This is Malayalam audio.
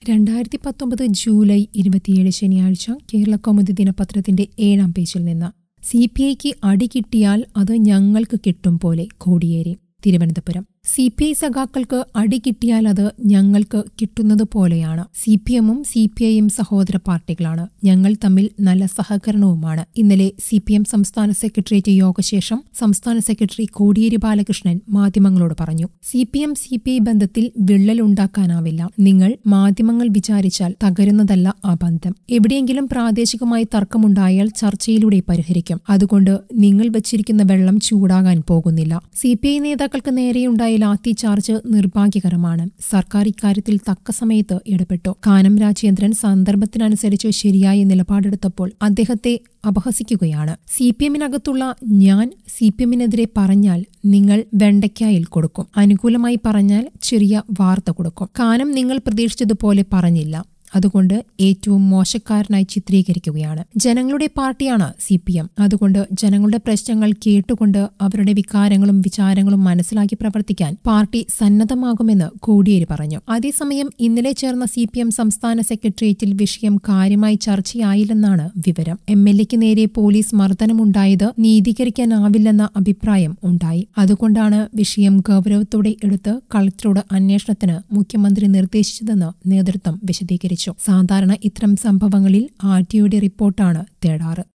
രണ്ടായിരത്തി പത്തൊമ്പത് ജൂലൈ ഇരുപത്തിയേഴ് ശനിയാഴ്ച കേരള കൗമുദി ദിനപത്രത്തിന്റെ ഏഴാം പേജിൽ നിന്ന് സി പി ഐക്ക് അടി കിട്ടിയാൽ അത് ഞങ്ങൾക്ക് കിട്ടും പോലെ Kodiyeri Thiruvananthapuram C P I സഖാക്കൾക്ക് അടി കിട്ടിയാൽ അത് ഞങ്ങൾക്ക് കിട്ടുന്നത് പോലെയാണ് സി പി എമ്മും സി പി ഐയും സഹോദര പാർട്ടികളാണ് ഞങ്ങൾ തമ്മിൽ നല്ല സഹകരണവുമാണ് ഇന്നലെ സി പി എം സംസ്ഥാന സെക്രട്ടേറിയറ്റ് യോഗശേഷം സംസ്ഥാന സെക്രട്ടറി കോടിയേരി ബാലകൃഷ്ണൻ മാധ്യമങ്ങളോട് പറഞ്ഞു C P M C P I ബന്ധത്തിൽ വിള്ളലുണ്ടാക്കാനാവില്ല നിങ്ങൾ മാധ്യമങ്ങൾ വിചാരിച്ചാൽ തകരുന്നതല്ല ആ ബന്ധം എവിടെയെങ്കിലും പ്രാദേശികമായി തർക്കമുണ്ടായാൽ ചർച്ചയിലൂടെ പരിഹരിക്കും അതുകൊണ്ട് നിങ്ങൾ വച്ചിരിക്കുന്ന വെള്ളം ചൂടാകാൻ പോകുന്നില്ല സി പി ഐ നേതാക്കൾക്ക് നേരെയുണ്ടായ ലാത്തി ചാർജ് നിർഭാഗ്യകരമാണ് സർക്കാർ ഇക്കാര്യത്തിൽ തക്ക സമയത്ത് ഇടപെട്ടു കാനം രാജേന്ദ്രൻ സന്ദർഭത്തിനനുസരിച്ച് ശരിയായ നിലപാടെടുത്തപ്പോൾ അദ്ദേഹത്തെ അപഹസിക്കുകയാണ് സി പി എമ്മിനകത്തുള്ള ഞാൻ സി പി എമ്മിനെതിരെ പറഞ്ഞാൽ നിങ്ങൾ വെണ്ടയ്ക്കായിൽ കൊടുക്കും അനുകൂലമായി പറഞ്ഞാൽ ചെറിയ വാർത്ത കൊടുക്കും കാനം നിങ്ങൾ പ്രതീക്ഷിച്ചതുപോലെ പറഞ്ഞില്ല അതുകൊണ്ട് ഏറ്റവും മോശക്കാരനായി ചിത്രീകരിക്കുകയാണ് ജനങ്ങളുടെ പാർട്ടിയാണ് സി പി എം അതുകൊണ്ട് ജനങ്ങളുടെ പ്രശ്നങ്ങൾ കേട്ടുകൊണ്ട് അവരുടെ വികാരങ്ങളും വിചാരങ്ങളും മനസ്സിലാക്കി പ്രവർത്തിക്കാൻ പാർട്ടി സന്നദ്ധമാകുമെന്ന് കോടിയേരി പറഞ്ഞു അതേസമയം ഇന്നലെ ചേർന്ന സി പി എം സംസ്ഥാന സെക്രട്ടേറിയറ്റിൽ വിഷയം കാര്യമായി ചർച്ചയായില്ലെന്നാണ് വിവരം എം എൽ എക്ക് നേരെ പോലീസ് മർദ്ദനമുണ്ടായത് നീതീകരിക്കാനാവില്ലെന്ന അഭിപ്രായം ഉണ്ടായി അതുകൊണ്ടാണ് വിഷയം ഗൗരവത്തോടെ എടുത്ത് കളക്ടറോട് അന്വേഷണത്തിന് മുഖ്യമന്ത്രി നിർദ്ദേശിച്ചതെന്ന് നേതൃത്വം വിശദീകരിച്ചു സാധാരണ ഇത്തരം സംഭവങ്ങളിൽ ആർ ടിയുടെ റിപ്പോർട്ടാണ് തേടാറ്